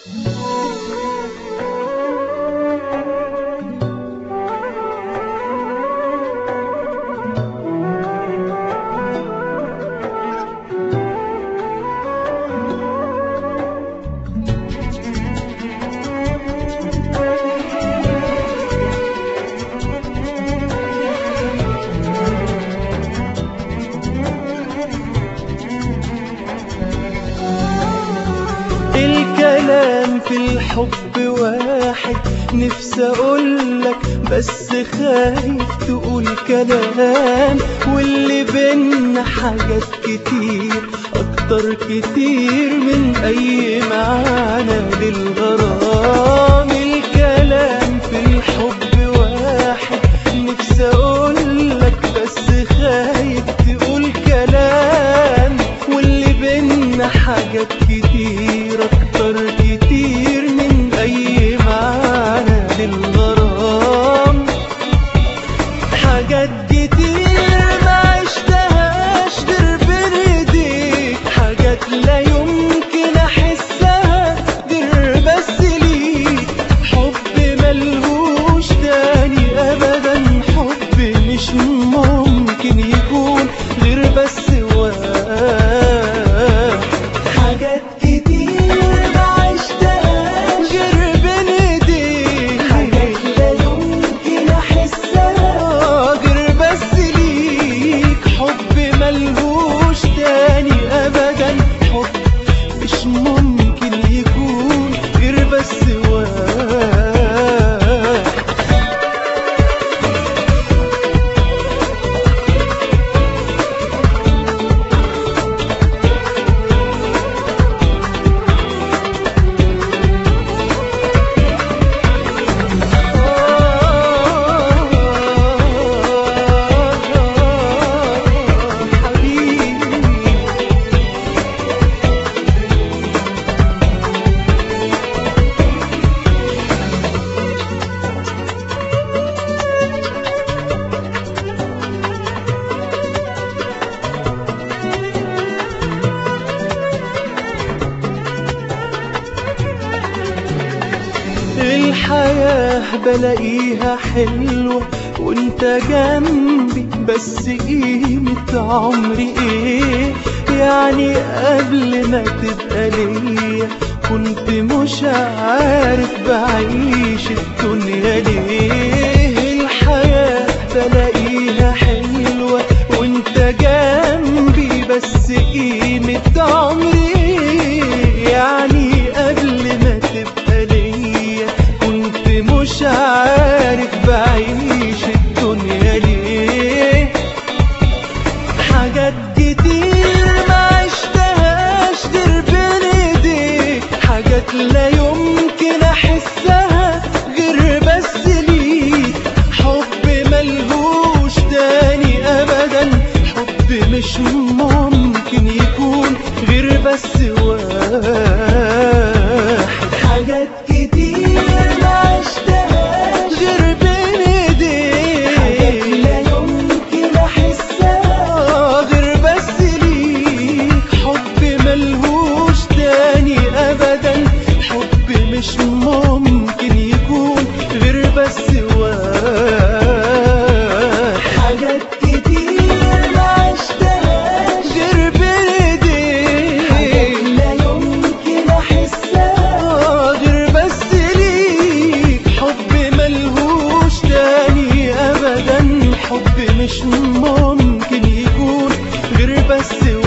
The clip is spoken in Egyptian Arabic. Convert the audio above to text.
الكلام في الحب واحد نفسي اقولك بس خايف تقول كلام واللي بينا حاجات كتير اكتر كتير من اي معنى للغرام الكلام في الحب واحد نفسي اقولك بس خايف تقول كلام واللي بينا حاجات كتير اكتر كتير من اي معنى للغرام حاجات كتير ما عشتهاش غير بين ايديك حاجات لا يمكن احسها غير بس ليك حب ملهوش تاني ابدا حب مش ممكن يكون غير بس واحد حاجات كتير ما عشتهاش غير بين ايديك حاجات لا يمكن احسها غير بس ليك حب ملهوش تاني ابدا حب مش ممكن يكون غير بس واحد حبيبي الحياة بلاقيها حلوة وانت جنبي بس قيمة عمري ايه يعني قبل ما تبقى ليا كنت مش عارف بعيش الدنيا ليه الحياة بلاقيها حلوة وانت جنبي بس قيمة عمري إيه؟ يعني قبل ما تبقى ليا كنت مش عارف بعيش الدنيا ليه حاجات كتير ما عشتهاش غير بين ايديك حاجات لا يمكن احسها غير بس ليك حب ملهوش تاني ابدا حب مش ممكن يكون غير بس واحد حاجات كتير ما عشتهاش غير بين ايديك حاجات لا يمكن احسها غير بس ليك حب ملهوش تاني ابدا حب مش ممكن يكون غير بس واحد حاجات كتير ما عشتهاش غير بين ايديك لا يمكن احسها غير بس ليك حب ملهوش تاني ابدا حب مش ممكن يكون غير بس